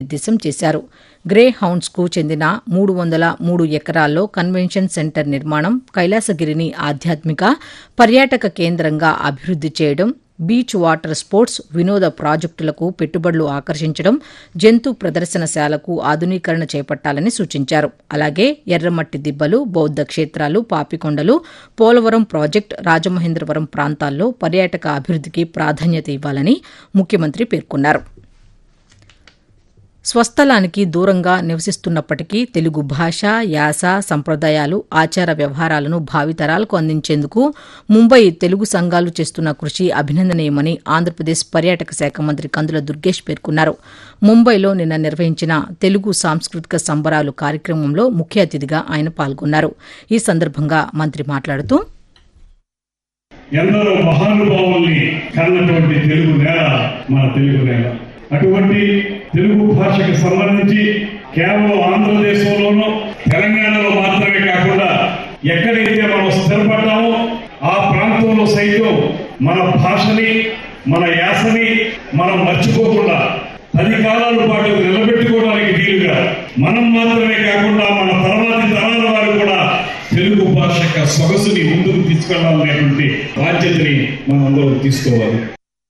దిశానిర్దేశం చేశారు గ్రే హౌండ్స్కు చెందిన మూడు వందల మూడు ఎకరాల్లో కన్వెన్షన్ సెంటర్ నిర్మాణం కైలాసగిరిని ఆధ్యాత్మిక పర్యాటక కేంద్రంగా అభివృద్ది చేయడం బీచ్ వాటర్ స్పోర్ట్స్ వినోద ప్రాజెక్టులకు పెట్టుబడులు ఆకర్షించడం జంతు ప్రదర్శనశాలకు ఆధునీకరణ చేపట్టాలని సూచించారు అలాగే ఎర్రమట్టి దిబ్బలు బౌద్ధ క్షేత్రాలు పాపికొండలు పోలవరం ప్రాజెక్టు రాజమహేంద్రవరం ప్రాంతాల్లో పర్యాటక అభివృద్దికి ప్రాధాన్యత ఇవ్వాలని ముఖ్యమంత్రి పేర్కొన్నారు స్వస్థలానికి దూరంగా నివసిస్తున్నప్పటికీ తెలుగు భాష యాస సంప్రదాయాలు ఆచార వ్యవహారాలను భావితరాలకు అందించేందుకు ముంబై తెలుగు సంఘాలు చేస్తున్న కృషి అభినందనీయమని ఆంధ్రప్రదేశ్ పర్యాటక శాఖ మంత్రి కందుల దుర్గేష్ పేర్కొన్నారు ముంబైలో నిన్న నిర్వహించిన తెలుగు సాంస్కృతిక సంబరాలు కార్యక్రమంలో ముఖ్య అతిథిగా ఆయన పాల్గొన్నారు ఈ సందర్భంగా మంత్రి మాట్లాడుతూ ఎందరో మహానుభావుల్ని కన్నటువంటి తెలుగు నేల మన తెలుగు నేల అటువంటి తెలుగు భాషకు సంబంధించి కేవలం ఆంధ్రదేశంలోనూ తెలంగాణలో మాత్రమే కాకుండా ఎక్కడైతే మనం స్థిరపడ్డామో ఆ ప్రాంతంలో సైతం మన భాషని మన యాసని మనం మర్చిపోకుండా పది కాలాల పాటు నిలబెట్టుకోవడానికి వీలుగా మనం మాత్రమే కాకుండా మన తర్వాతి తరాల వారు కూడా తెలుగు భాష యొక్క సొగసుని ముందుకు తీసుకెళ్లాలనేటువంటి బాధ్యతని మనందరం తీసుకోవాలి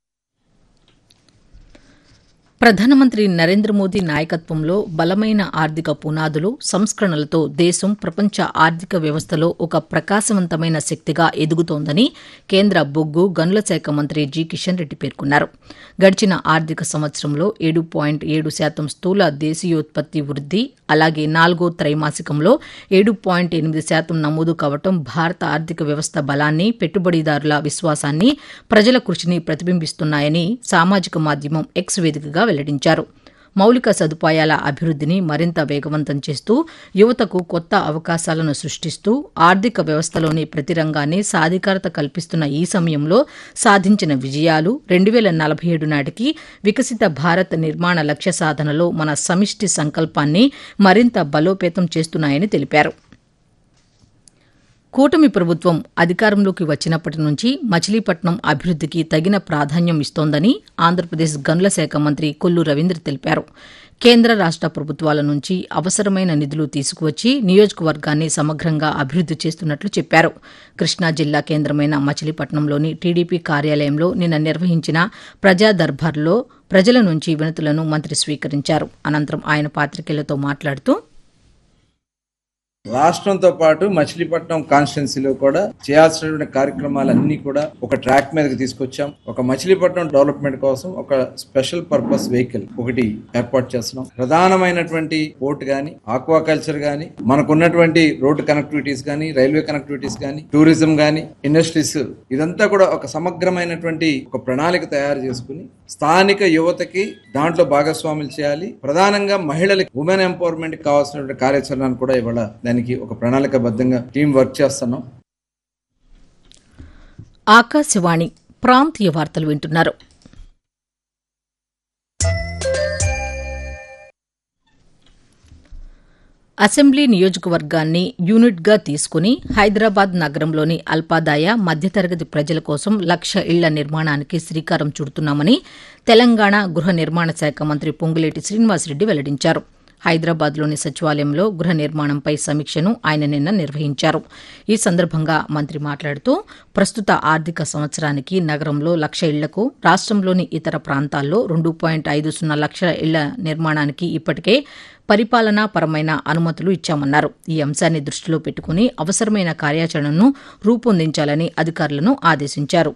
ప్రధానమంత్రి నరేంద్ర మోదీ నాయకత్వంలో బలమైన ఆర్థిక పునాదులు సంస్కరణలతో దేశం ప్రపంచ ఆర్థిక వ్యవస్థలో ఒక ప్రకాశవంతమైన శక్తిగా ఎదుగుతోందని కేంద్ర బొగ్గు గనుల శాఖ మంత్రి జి కిషన్ రెడ్డి పేర్కొన్నారు గడిచిన ఆర్థిక సంవత్సరంలో ఏడు పాయింట్ ఏడు శాతం స్థూల దేశీయోత్పత్తి వృద్ది అలాగే నాలుగో త్రైమాసికంలో ఏడు పాయింట్ ఎనిమిది శాతం నమోదు కావటం భారత ఆర్థిక వ్యవస్థ బలాన్ని పెట్టుబడిదారుల విశ్వాసాన్ని ప్రజల కృషిని ప్రతిబింబిస్తున్నాయని సామాజిక మాధ్యమం ఎక్స్ వేదికగా వెల్లడించారు మౌలిక సదుపాయాల అభివృద్దిని మరింత వేగవంతం చేస్తూ యువతకు కొత్త అవకాశాలను సృష్టిస్తూ ఆర్థిక వ్యవస్థలోని ప్రతి రంగాన్ని సాధికారత కల్పిస్తున్న ఈ సమయంలో సాధించిన విజయాలు రెండు వేల నలభై ఏడు నాటికి వికసిత భారత్ నిర్మాణ లక్ష్య సాధనలో మన సమిష్టి సంకల్పాన్ని మరింత బలోపేతం చేస్తున్నాయని తెలిపారు కూటమి ప్రభుత్వం అధికారంలోకి వచ్చినప్పటి నుంచి మచిలీపట్నం అభివృద్దికి తగిన ప్రాధాన్యం ఇస్తోందని ఆంధ్రప్రదేశ్ గనుల శాఖ మంత్రి కొల్లు రవీంద్ర తెలిపారు కేంద్ర రాష్ట ప్రభుత్వాల నుంచి అవసరమైన నిధులు తీసుకువచ్చి నియోజకవర్గాన్ని సమగ్రంగా అభివృద్ది చేస్తున్నట్లు చెప్పారు కృష్ణా జిల్లా కేంద్రమైన మచిలీపట్నంలోని టీడీపీ కార్యాలయంలో నిన్న నిర్వహించిన ప్రజా దర్బార్లో ప్రజల నుంచి వినతులను మంత్రి స్వీకరించారు అనంతరం ఆయన పాతికేయులతో మాట్లాడుతూ రాష్ట్రంతో పాటు మచిలీపట్నం కాన్స్టిట్యున్సీలో కూడా చేయాల్సినటువంటి కార్యక్రమాలన్నీ కూడా ఒక ట్రాక్ మీదకి తీసుకొచ్చాం ఒక మచిలీపట్నం డెవలప్మెంట్ కోసం ఒక స్పెషల్ పర్పస్ వెహికల్ ఒకటి ఏర్పాటు చేస్తున్నాం ప్రధానమైనటువంటి పోర్ట్ గాని ఆక్వాకల్చర్ గాని మనకున్నటువంటి రోడ్డు కనెక్టివిటీస్ గాని రైల్వే కనెక్టివిటీస్ గాని టూరిజం గాని ఇండస్ట్రీస్ ఇదంతా కూడా ఒక సమగ్రమైనటువంటి ఒక ప్రణాళిక తయారు చేసుకుని స్థానిక యువతకి దాంట్లో భాగస్వాములు చేయాలి ప్రధానంగా మహిళలకి ఉమెన్ ఎంపవర్మెంట్ కావాల్సినటువంటి కార్యాచరణను కూడా ఇవాళ దానికి ఒక ప్రణాళికబద్ధంగా టీం వర్క్ చేస్తున్నాం ఆకాశవాణి ప్రాంతీయ వార్తలు వింటున్నారు అసెంబ్లీ నియోజకవర్గాన్ని యూనిట్గా తీసుకుని హైదరాబాద్ నగరంలోని అల్పాదాయ మధ్యతరగతి ప్రజల కోసం లక్ష ఇళ్ల నిర్మాణానికి శ్రీకారం చుడుతున్నామని తెలంగాణ గృహ నిర్మాణ శాఖ మంత్రి పొంగులేటి శ్రీనివాసరెడ్డి వెల్లడించారు హైదరాబాద్లోని సచివాలయంలో గృహ నిర్మాణంపై సమీక్షను ఆయన నిన్న నిర్వహించారు ఈ సందర్భంగా మంత్రి మాట్లాడుతూ ప్రస్తుత ఆర్థిక సంవత్సరానికి నగరంలో లక్ష ఇళ్లకు రాష్ట్రంలోని ఇతర ప్రాంతాల్లో రెండు పాయింట్ ఐదు సున్నా లక్షల ఇళ్ల నిర్మాణానికి ఇప్పటికే పరిపాలనా పరమైన అనుమతులు ఇచ్చామన్నారు ఈ అంశాన్ని దృష్టిలో పెట్టుకుని అవసరమైన కార్యాచరణను రూపొందించాలని అధికారులను ఆదేశించారు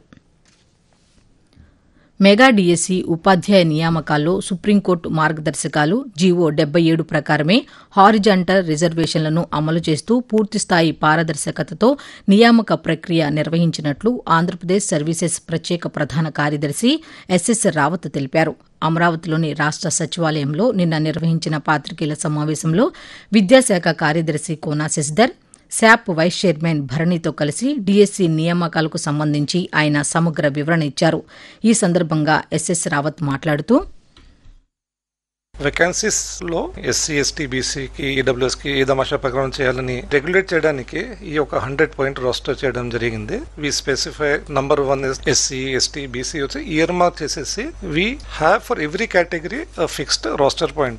మెగా డీఎస్సీ ఉపాధ్యాయ నియామకాల్లో సుప్రీంకోర్టు మార్గదర్శకాలు జీవో డెబ్బై ఏడు ప్రకారమే హారిజాంటల్ రిజర్వేషన్లను అమలు చేస్తూ పూర్తిస్థాయి పారదర్శకతతో నియామక ప్రక్రియ నిర్వహించినట్లు ఆంధ్రప్రదేశ్ సర్వీసెస్ ప్రత్యేక ప్రధాన కార్యదర్శి ఎస్ఎస్ రావత్ తెలిపారు అమరావతిలోని రాష్ట సచివాలయంలో నిన్న నిర్వహించిన పాతికేయుల సమావేశంలో విద్యాశాఖ కార్యదర్శి Kona Sasidhar SAAP vice chairman భరణితో కలిసి డీఎస్సీ నియామకాలకు సంబంధించి ఆయన సమగ్ర వివరణ ఇచ్చారు ఈ సందర్భంగా ఎస్ఎస్ రావత్ మాట్లాడుతూ వేకెన్సీస్ లో ఎస్సీ ఎస్టీ బీసీకి ఈడబ్ల్యూఎస్ కి ఈ దమాషా ప్రకారం చేయాలని రెగ్యులేట్ చేయడానికి ఈ ఒక హండ్రెడ్ పాయింట్ రోస్టర్ చేయడం జరిగింది we specify number one SC ST BC వచ్చి ఇయర్ మార్క్ చేసేసి we have for every category fixed roster point